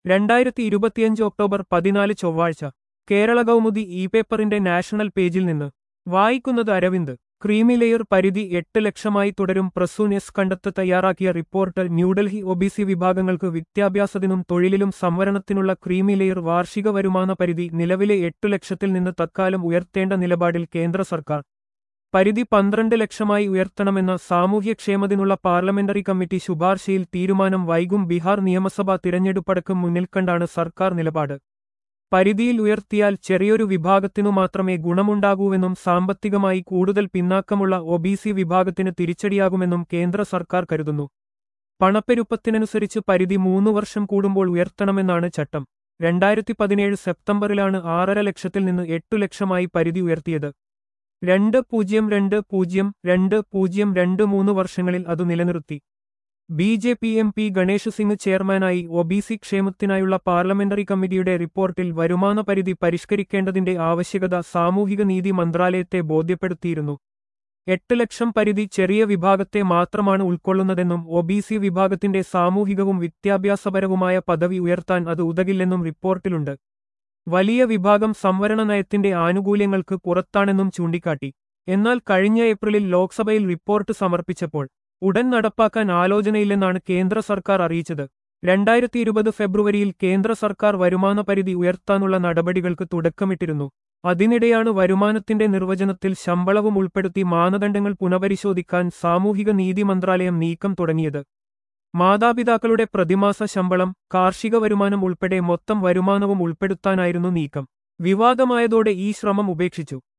രണ്ടായിരത്തി ഇരുപത്തിയഞ്ച് ഒക്ടോബർ പതിനാല് ചൊവ്വാഴ്ച കേരള കൗമുദി ഇ പേപ്പറിന്റെ നാഷണൽ പേജിൽ നിന്ന് വായിക്കുന്നത് അരവിന്ദ് ക്രീമി ലെയർ പരിധി എട്ട് ലക്ഷമായി തുടരും പ്രസൂൻ എസ് കണ്ടെത്ത് തയ്യാറാക്കിയ റിപ്പോർട്ട് ന്യൂഡൽഹി ഒബിസി വിഭാഗങ്ങൾക്ക് വിദ്യാഭ്യാസത്തിനും തൊഴിലിലും സംവരണത്തിനുള്ള ക്രീമി ലെയർ വാർഷിക വരുമാന പരിധി നിലവിലെ എട്ടു ലക്ഷത്തിൽ നിന്ന് തത്കാലം ഉയർത്തേണ്ട നിലപാടിൽ കേന്ദ്ര സർക്കാർ പരിധി പന്ത്രണ്ട് ലക്ഷമായി ഉയർത്തണമെന്ന സാമൂഹ്യക്ഷേമത്തിനുള്ള പാർലമെന്ററി കമ്മിറ്റി ശുപാർശയിൽ തീരുമാനം വൈകും ബീഹാർ നിയമസഭാ തിരഞ്ഞെടുപ്പടക്കം മുന്നിൽ കണ്ടാണ് സർക്കാർ നിലപാട് പരിധിയിൽ ഉയർത്തിയാൽ ചെറിയൊരു വിഭാഗത്തിനു മാത്രമേ ഗുണമുണ്ടാകൂവെന്നും സാമ്പത്തികമായി കൂടുതൽ പിന്നാക്കമുള്ള ഒബിസി വിഭാഗത്തിന് തിരിച്ചടിയാകുമെന്നും കേന്ദ്ര സർക്കാർ കരുതുന്നു പണപ്പെരുപ്പത്തിനനുസരിച്ച് പരിധി മൂന്നു വർഷം കൂടുമ്പോൾ ഉയർത്തണമെന്നാണ് ചട്ടം രണ്ടായിരത്തി പതിനേഴ് സെപ്റ്റംബറിലാണ് ആറര ലക്ഷത്തിൽ നിന്ന് എട്ടു ലക്ഷമായി പരിധി ഉയർത്തിയത് രണ്ട് പൂജ്യം രണ്ട് പൂജ്യം രണ്ട് പൂജ്യം രണ്ട് മൂന്ന് വർഷങ്ങളിൽ അത് നിലനിർത്തി B J P M P Ganesh Singh ചെയർമാനായി ഒബിസി ക്ഷേമത്തിനായുള്ള പാർലമെന്ററി കമ്മിറ്റിയുടെ റിപ്പോർട്ടിൽ വരുമാന പരിധി പരിഷ്കരിക്കേണ്ടതിന്റെ ആവശ്യകത സാമൂഹിക നീതി മന്ത്രാലയത്തെ ബോധ്യപ്പെടുത്തിയിരുന്നു എട്ട് ലക്ഷം പരിധി ചെറിയ വിഭാഗത്തെ മാത്രമാണ് ഉൾക്കൊള്ളുന്നതെന്നും ഒബിസി വിഭാഗത്തിന്റെ സാമൂഹികവും വിദ്യാഭ്യാസപരവുമായ പദവി ഉയർത്താൻ അത് ഉതകില്ലെന്നും റിപ്പോർട്ടിലുണ്ട് വലിയ വിഭാഗം സംവരണ നയത്തിന്റെ ആനുകൂല്യങ്ങൾക്ക് പുറത്താണെന്നും ചൂണ്ടിക്കാട്ടി എന്നാൽ കഴിഞ്ഞ ഏപ്രിലിൽ ലോക്സഭയിൽ റിപ്പോർട്ട് സമർപ്പിച്ചപ്പോൾ ഉടൻ നടപ്പാക്കാൻ ആലോചനയില്ലെന്നാണ് കേന്ദ്ര സർക്കാർ അറിയിച്ചത് രണ്ടായിരത്തി ഇരുപത് ഫെബ്രുവരിയിൽ കേന്ദ്ര സർക്കാർ വരുമാന പരിധി ഉയർത്താനുള്ള നടപടികൾക്ക് തുടക്കമിട്ടിരുന്നു അതിനിടെയാണ് വരുമാനത്തിന്റെ നിർവചനത്തിൽ ശമ്പളവും ഉൾപ്പെടുത്തി മാനദണ്ഡങ്ങൾ പുനഃപരിശോധിക്കാൻ സാമൂഹിക നീതി മന്ത്രാലയം നീക്കം തുടങ്ങിയത് മാതാപിതാക്കളുടെ പ്രതിമാസ ശമ്പളം കാർഷിക വരുമാനം ഉൾപ്പെടെ മൊത്തം വരുമാനവും ഉൾപ്പെടുത്താനായിരുന്നു നീക്കം വിവാദമായതോടെ ഈ ശ്രമം ഉപേക്ഷിച്ചു